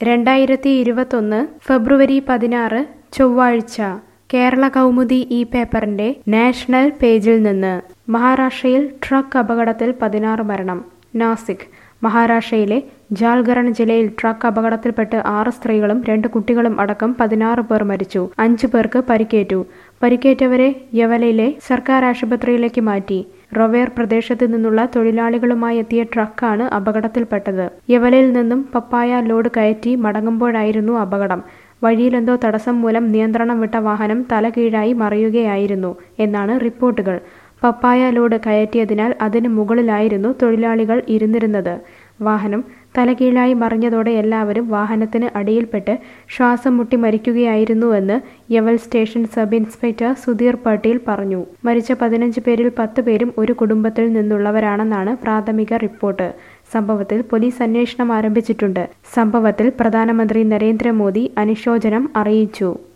രണ്ടായിരത്തി ഇരുപത്തൊന്ന് ഫെബ്രുവരി പതിനാറ് ചൊവ്വാഴ്ച കേരള കൗമുദി ഈ പേപ്പറിന്റെ നാഷണൽ പേജിൽ നിന്ന് മഹാരാഷ്ട്രയിൽ ട്രക്ക് അപകടത്തിൽ പതിനാറ് മരണം നാസിക് മഹാരാഷ്ട്രയിലെ ജാൽഗറൺ ജില്ലയിൽ ട്രക്ക് അപകടത്തിൽപ്പെട്ട് ആറ് സ്ത്രീകളും രണ്ട് കുട്ടികളും അടക്കം പതിനാറ് പേർ മരിച്ചു അഞ്ചു പേർക്ക് പരിക്കേറ്റു പരിക്കേറ്റവരെ യവലയിലെ സർക്കാർ ആശുപത്രിയിലേക്ക് മാറ്റി റൊവേർ പ്രദേശത്ത് നിന്നുള്ള തൊഴിലാളികളുമായി എത്തിയ ട്രക്കാണ് അപകടത്തിൽപ്പെട്ടത് യവലയിൽ നിന്നും പപ്പായ ലോഡ് കയറ്റി മടങ്ങുമ്പോഴായിരുന്നു അപകടം വഴിയിലെന്തോ തടസ്സം മൂലം നിയന്ത്രണം വിട്ട വാഹനം തലകീഴായി മറിയുകയായിരുന്നു എന്നാണ് റിപ്പോർട്ടുകൾ പപ്പായ ലോഡ് കയറ്റിയതിനാൽ അതിന് മുകളിലായിരുന്നു തൊഴിലാളികൾ ഇരുന്നിരുന്നത് വാഹനം തലകീഴായി മറിഞ്ഞതോടെ എല്ലാവരും വാഹനത്തിന് അടിയിൽപ്പെട്ട് ശ്വാസം മുട്ടി മരിക്കുകയായിരുന്നുവെന്ന് Yawal station sub inspector Sudheer Patel പറഞ്ഞു മരിച്ച പതിനഞ്ച് പേരിൽ പത്ത് പേരും ഒരു കുടുംബത്തിൽ നിന്നുള്ളവരാണെന്നാണ് പ്രാഥമിക റിപ്പോർട്ട് സംഭവത്തിൽ പോലീസ് അന്വേഷണം ആരംഭിച്ചിട്ടുണ്ട് സംഭവത്തിൽ പ്രധാനമന്ത്രി നരേന്ദ്രമോദി അനുശോചനം അറിയിച്ചു